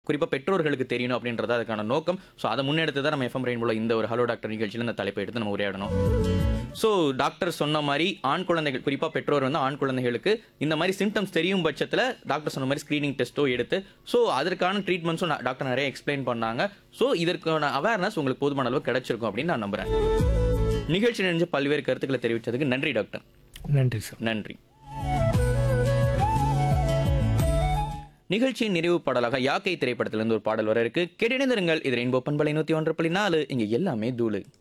குறிப்பாக பெற்றோர்களுக்கு தெரியணும் அப்படின்றது அதுக்கான நோக்கம் ஸோ அதை முன்னெடுத்து தான் நம்ம எஃப்எம் ரெயின்போல இந்த ஒரு ஹலோ டாக்டர் நிகழ்ச்சியில் இந்த தலைப்பை எடுத்து நம்ம உரையாடணும் ஸோ டாக்டர் சொன்ன மாதிரி ஆண் குழந்தைகள் குறிப்பாக பெற்றோர் வந்து ஆண் குழந்தைகளுக்கு இந்த மாதிரி சிம்டம்ஸ் தெரியும் பட்சத்தில் டாக்டர் சொன்ன மாதிரி ஸ்க்ரீனிங் டெஸ்ட்டோ எடுத்து ஸோ அதற்கான ட்ரீட்மெண்ட்ஸும் டாக்டர் நிறைய எக்ஸ்பிளைன் பண்ணாங்க ஸோ இதற்கான அவேர்னஸ் உங்களுக்கு போதுமான அளவு கிடைச்சிருக்கும் அப்படின்னு நான் நம்புறேன் நிகழ்ச்சி நினைஞ்ச பல்வேறு கருத்துக்களை தெரிவித்ததுக்கு நன்றி டாக்டர் நன்றி சார் நன்றி நிகழ்ச்சியின் நிறைவு பாடலாக யாக்கை திரைப்படத்திலிருந்து ஒரு பாடல் வர இருக்கு கேட்டிணைந்திருங்கள் இது ரெயின்போ பண்பலை நூற்றி ஒன்று புள்ளி நாலு இங்கே எல்லாமே தூளு